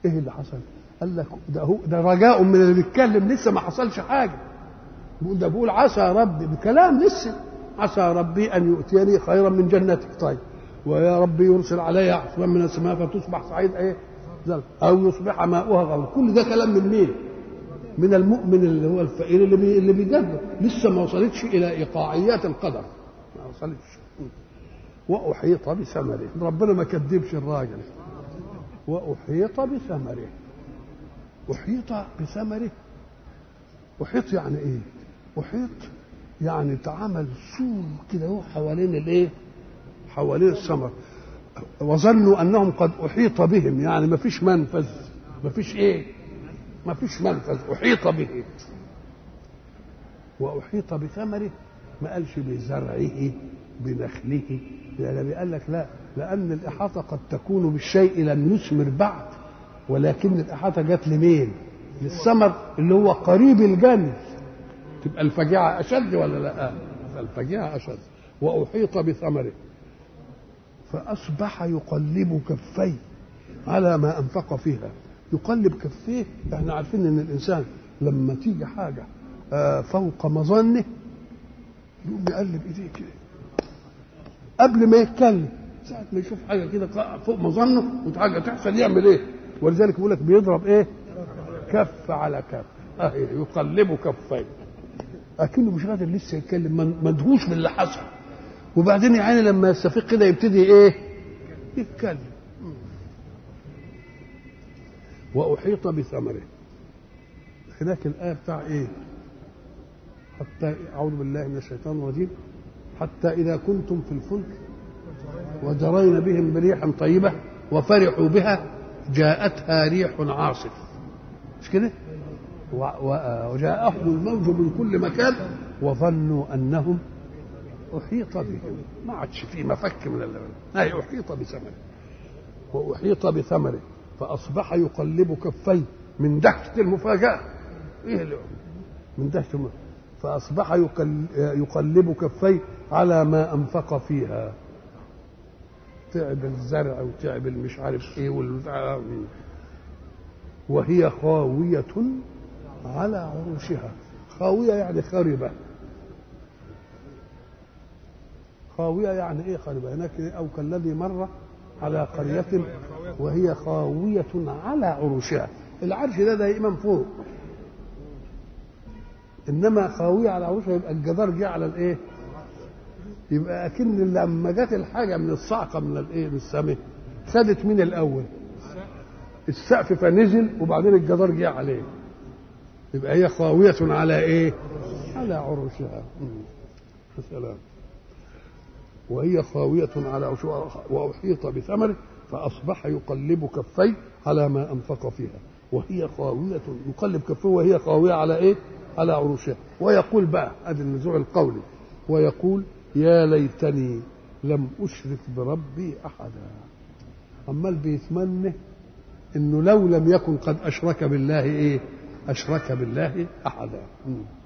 ايه اللي حصل قال لك ده هو ده رجاء من اللي بيتكلم لسه ما حصلش حاجه بيقول ده بيقول عسى ربي بكلام لسه عسى ربي ان يؤتيني خيرا من جنتك طيب ويا ربي يرسل علي عصفا من السماء فتصبح صعيد ايه زلق. او يصبح ماؤها غورا كل ده كلام من مين من المؤمن اللي هو الفقير اللي بي اللي بيجدد لسه ما وصلتش الى ايقاعيات القدر ما وصلتش واحيط بثمره ربنا ما كذبش الراجل واحيط بثمره احيط بثمره احيط يعني ايه احيط يعني اتعمل سور كده هو حوالين الايه حوالين الثمر وظنوا انهم قد احيط بهم يعني ما فيش منفذ ما فيش ايه ما فيش منفذ احيط به واحيط بثمره ما قالش بزرعه بنخله يعني قال لك لا لان الاحاطه قد تكون بالشيء لم يثمر بعد ولكن الاحاطه جت لمين للثمر اللي هو قريب الجنب تبقى الفجيعه اشد ولا لا الفجيعه اشد واحيط بثمره فاصبح يقلب كفيه على ما انفق فيها يقلب كفيه احنا عارفين ان الانسان لما تيجي حاجه فوق مظنه يقوم يقلب ايديه كده قبل ما يتكلم ساعة ما يشوف حاجة كده فوق مظنه وحاجة تحصل يعمل ايه؟ ولذلك بيقول لك بيضرب ايه؟ كف على كف اه يقلب كفيه اكنه مش قادر لسه يتكلم مدهوش باللي حصل وبعدين يا عيني لما يستفيق كده يبتدي ايه؟ يتكلم واحيط بثمره هناك الايه بتاع ايه؟ حتى اعوذ بالله من الشيطان الرجيم حتى اذا كنتم في الفلك وجرين بهم بريح طيبه وفرحوا بها جاءتها ريح عاصف مش كده؟ وجاءهم الموج من كل مكان وظنوا انهم احيط بهم ما عادش في مفك من هاي احيط بثمره واحيط بثمره فاصبح يقلب كفيه من دهشه المفاجاه ايه اللي من دهشه المفاجأة. فاصبح يقلب كفيه على ما انفق فيها تعب الزرع وتعب المش عارف ايه وهي خاوية على عروشها خاوية يعني خربة خاوية يعني ايه خربة هناك او كالذي مر على قرية وهي خاوية على عروشها العرش ده دائما فوق انما خاوية على عروشها يبقى الجدار جه على الايه يبقى اكن لما جت الحاجة من الصعقة من الايه من السماء خدت مين الاول السقف فنزل وبعدين الجدار جه عليه يبقى هي خاوية على ايه؟ على عروشها سلام وهي خاوية على عروشها وأحيط بثمره فأصبح يقلب كفيه على ما أنفق فيها وهي خاوية يقلب كفيه وهي خاوية على إيه؟ على عروشها ويقول بقى هذا النزوع القولي ويقول يا ليتني لم أشرك بربي أحدا عمال بيتمنى انه لو لم يكن قد اشرك بالله ايه اشرك بالله احدا